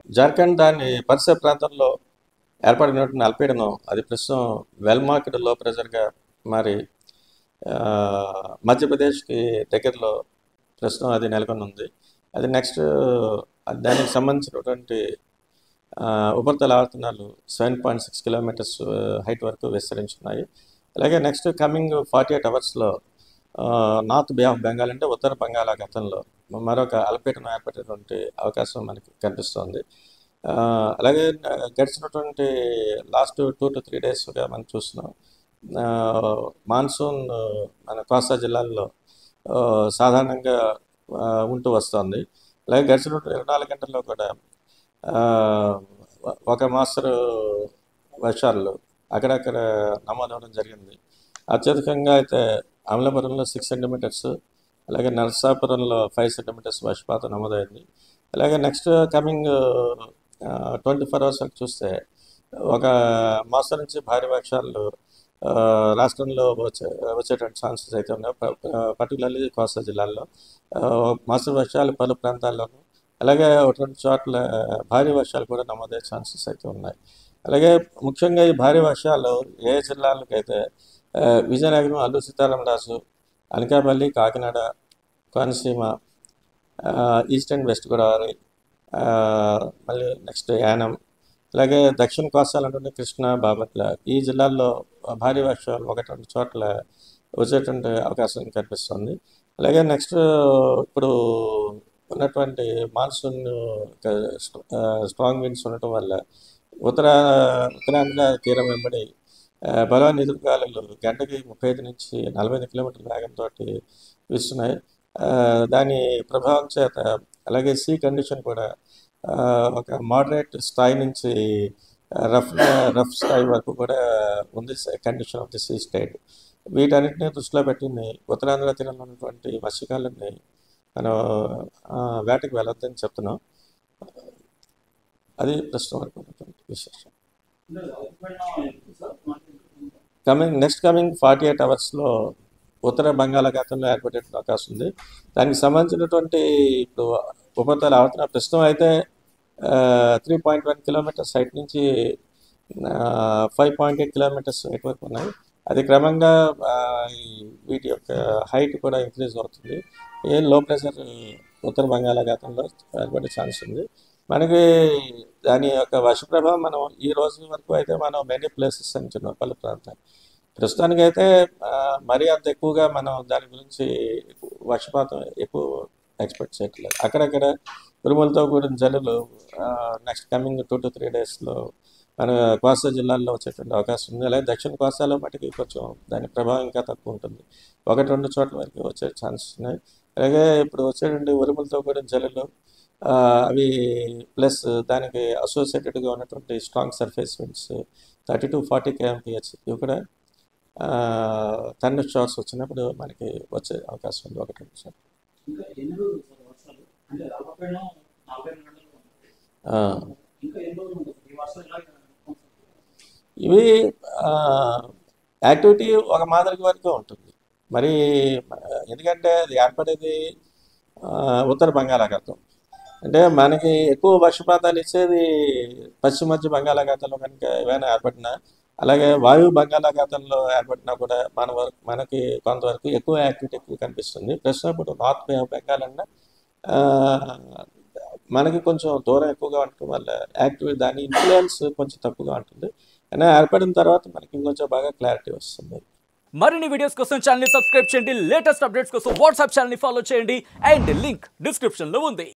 జార్ఖండ్ దాని పరిసర ప్రాంతంలో ఏర్పడినటువంటి అల్పీడనం అది ప్రస్తుతం వెల్ మార్కెట్ లో ప్రెజర్గా మరి ఆ, మధ్యప్రదేశ్కి దగ్గరలో ప్రస్తుతం అది నెలకొని ఉంది అది నెక్స్ట్ దానికి సంబంధించినటువంటి ఆ, ఉపరితల ఆవర్తనాలు seven point six kilometres height వరకు విస్తరించున్నాయి అలాగే నెక్స్ట్ కమింగ్ ఫార్టీ ఎయిట్ అవర్స్లో నార్త్ బే ఆఫ్ బెంగాల్ అంటే ఉత్తర బంగాళాఖాతంలో మరొక అల్పీడనం ఏర్పడేటువంటి అవకాశం మనకి కనిపిస్తోంది ఆ, అలాగే ఆ, గడిచినటువంటి లాస్ట్ టూ టు త్రీ డేస్గా మనం చూస్తున్నాం ఆ, మాన్సూన్ ఆ, మన కోస్తా జిల్లాల్లో ఆ, సాధారణంగా ఆ, ఉంటూ వస్తుంది అలాగే గడిచినటువంటి ఇరవై నాలుగు గంటల్లో కూడా ఆ, ఒక మాస్టర్ వర్షాలు అక్కడక్కడ నమోదవడం జరిగింది అత్యధికంగా అయితే అమలాపురంలో సిక్స్ సెంటీమీటర్స్ అలాగే నరసాపురంలో ఫైవ్ సెంటీమీటర్స్ వర్షపాతం నమోదైంది అలాగే next coming twenty four hours చూస్తే ఒక మోస్తరు నుంచి భారీ వర్షాలు ఆ, రాష్ట్రంలో వచ్చే వచ్చేటువంటి ఛాన్సెస్ అయితే ఉన్నాయి పర్టికులర్లీ కోస్తా జిల్లాల్లో ఆ, మోస్తరు వర్షాలు పలు ప్రాంతాల్లోనూ అలాగే ఒక రెండు చోట్ల భారీ వర్షాలు కూడా నమోదయ్యే ఛాన్సెస్ అయితే ఉన్నాయి అలాగే ముఖ్యంగా ఈ భారీ వర్షాలు ఏ జిల్లాలకైతే ఆ, విజయనగరం అల్లు సీతారామరాజు అనకాపల్లి కాకినాడ కోనసీమ ఆ, ఈస్ట్ అండ్ వెస్ట్ గోదావరి ఆ, మళ్ళీ నెక్స్ట్ యానం అలాగే దక్షిణ కోస్తాలంటే కృష్ణా బాపట్ల ఈ జిల్లాల్లో భారీ వర్షాలు ఒకటి రెండు చోట్ల వచ్చేటువంటి అవకాశం కనిపిస్తుంది అలాగే నెక్స్ట్ ఇప్పుడు ఉన్నటువంటి మాన్సూన్ స్ట్రాంగ్ విండ్స్ ఉండటం వల్ల ఉత్తర ఉత్తరాంధ్ర తీరం వెంబడి ఆ, బలమైన ఎదురుగాలులు గంటకి ముప్పై ఐదు నుంచి నలభై ఐదు కిలోమీటర్ల వేగంతో వీస్తున్నాయి ఆ, దాని ప్రభావం చేత అలాగే సీ కండిషన్ కూడా ఆ, ఒక మోడరేట్ స్థాయి నుంచి రఫ్ రఫ్ స్థాయి వరకు కూడా ఉంది condition of the sea state వీటన్నిటిని దృష్టిలో పెట్టుకుని ఉత్తరాంధ్ర తీరంలో ఉన్నటువంటి మత్స్యకారులని మనం ఆ, వేటకి వెళ్ళొద్దని చెప్తున్నాం అది ప్రస్తుతం వరకు ఉన్నటువంటి విశేషం coming next coming forty eight అవర్స్లో ఉత్తర బంగాళాఖాతంలో ఏర్పడే అవకాశం ఉంది దానికి సంబంధించినటువంటి ఇప్పుడు ఉపరితల ఆవర్తన ప్రస్తుతం అయితే three point one kilometres height నుంచి five point eight kilometres height వరకు ఉన్నాయి అది క్రమంగా ఆ, ఈ వీటి యొక్క హైట్ కూడా ఇంక్రీజ్ అవుతుంది ఏ లో ప్రెషర్ ఉత్తర బంగాళాఖాతంలో ఏర్పడే ఛాన్స్ ఉంది మనకి దాని యొక్క వర్ష ప్రభావం మనం ఈ రోజు వరకు అయితే మనం మెనీ ప్లేసెస్ అంటున్నాం పలు ప్రాంతాలు ప్రస్తుతానికి అయితే ఆ, మరీ అంత ఎక్కువగా మనం దాని గురించి వర్షపాతం ఎక్కువ ఎక్స్పెక్ట్ చేయట్లేదు అక్కడక్కడ ఉరుములతో కూడిన జల్లులు next coming two to three డేస్లో మన కోస్తా జిల్లాల్లో వచ్చేటువంటి అవకాశం ఉంది అలాగే దక్షిణ కోస్తాలో మటుకి కొంచెం దాని ప్రభావం ఇంకా తక్కువ ఉంటుంది ఒకటి రెండు చోట్ల వరకు వచ్చే ఛాన్సెస్ ఉన్నాయి అలాగే ఇప్పుడు వచ్చేటువంటి ఉరుములతో కూడిన జల్లులు ఆ, అవి ప్లస్ దానికి అసోసియేటెడ్గా ఉన్నటువంటి strong surface winds thirty to forty KMPH ఇవి కూడా థండర్ షార్ట్స్ వచ్చినప్పుడు మనకి వచ్చే అవకాశం ఉంది ఒకటి రెండు సార్ ఇంకా ఎన్ని రోజులు సార్ వర్షాలు అంటే అల్పపీడనం నలభై ఎనిమిది గంటలు ఉంటుంది ఆ, ఇంకా ఎన్ని రోజులు ఉంటుంది ఈ వర్షం ఇలా ఇవి యాక్టివిటీ ఒక మాదిరి వరకు ఉంటుంది మరి ఆ, ఎందుకంటే అది ఏర్పడేది ఆ, ఉత్తర బంగాళాఖాతం అంటే మనకి ఎక్కువ వర్షపాతాలు ఇచ్చేది పశ్చిమ మధ్య బంగాళాఖాతంలో కనుక ఏమైనా ఏర్పడినా అలాగే వాయు బంగాళాఖాతంలో ఏర్పడినా కూడా మన వరకు మనకి కొంతవరకు ఎక్కువ యాక్టివిటీ ఎక్కువ కనిపిస్తుంది ప్రస్తుతం ఇప్పుడు నార్త్ బే ఆఫ్ బెంగాల్ అన్న ఆ, మనకి కొంచెం దూరం ఎక్కువగా ఉండటం వల్ల యాక్టివిటీ దాని ఇన్ఫ్లుయెన్స్ కొంచెం తక్కువగా ఉంటుంది అయినా ఏర్పడిన తర్వాత మనకి ఇంకొంచెం బాగా క్లారిటీ వస్తుంది మరిన్ని వీడియోస్ కోసం ఛానల్ ని సబ్స్క్రైబ్ చేయండి లేటెస్ట్ అప్డేట్స్ కోసం వాట్సాప్ ఛానల్ ని ఫాలో చేయండి అండ్ లింక్ డిస్క్రిప్షన్ లో ఉంది